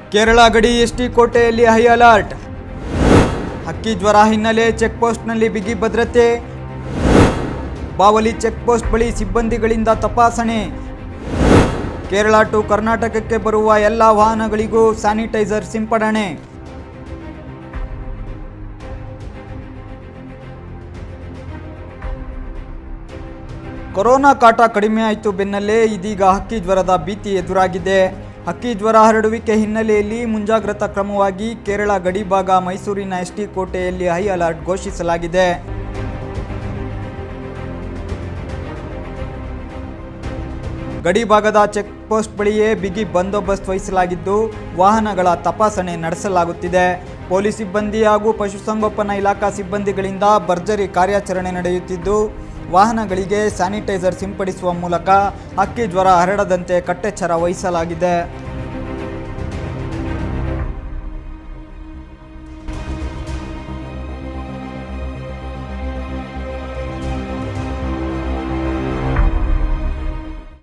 ಕೇರಳ ಗಡಿ ಎಸ್ಟಿ ಕೋಟೆಯಲ್ಲಿ high alert ಹಕ್ಕಿ ಜ್ವರ ಹಿನ್ನೆಲೆ ಚೆಕ್ ಪೋಸ್ಟ್ನಲ್ಲಿ ಬಿಗಿ ಭದ್ರತೆ ಬಾವಲಿ ಚೆಕ್ ಪೋಸ್ಟ್ ಬಳಿ ಸಿಬ್ಬಂದಿಗಳಿಂದ ತಪಾಸಣೆ ಕೇರಳ ಟು ಕರ್ನಾಟಕಕ್ಕೆ ಬರುವ ಎಲ್ಲ ವಾಹನಗಳಿಗೂ ಸ್ಯಾನಿಟೈಸರ್ ಸಿಂಪಡಣೆ ಕೊರೋನಾ ಕಾಟ ಕಡಿಮೆ ಆಯಿತು ಬೆನ್ನಲ್ಲೇ ಇದೀಗ ಹಕ್ಕಿ ಜ್ವರದ ಭೀತಿ ಎದುರಾಗಿದೆ ಹಕ್ಕಿ ಜ್ವರ ಹರಡುವಿಕೆ ಹಿನ್ನೆಲೆಯಲ್ಲಿ ಮುಂಜಾಗ್ರತಾ ಕ್ರಮವಾಗಿ ಕೇರಳ ಗಡಿಭಾಗ ಮೈಸೂರಿನ ಎಸ್ಟಿ ಕೋಟೆಯಲ್ಲಿ ಹೈ ಅಲರ್ಟ್ ಘೋಷಿಸಲಾಗಿದೆ ಗಡಿಭಾಗದ ಚೆಕ್ ಪೋಸ್ಟ್ ಬಳಿಯೇ ಬಿಗಿ ಬಂದೋಬಸ್ತ್ ವಹಿಸಲಾಗಿದ್ದು ವಾಹನಗಳ ತಪಾಸಣೆ ನಡೆಸಲಾಗುತ್ತಿದೆ ಪೊಲೀಸ್ ಸಿಬ್ಬಂದಿ ಹಾಗೂ ಪಶುಸಂಗೋಪನಾ ಇಲಾಖಾ ಸಿಬ್ಬಂದಿಗಳಿಂದ ಭರ್ಜರಿ ಕಾರ್ಯಾಚರಣೆ ನಡೆಯುತ್ತಿದ್ದು ವಾಹನಗಳಿಗೆ ಸ್ಯಾನಿಟೈಸರ್ ಸಿಂಪಡಿಸುವ ಮೂಲಕ ಹಕ್ಕಿ ಜ್ವರ ಹರಡದಂತೆ ಕಟ್ಟೆಚ್ಚರ ವಹಿಸಲಾಗಿದೆ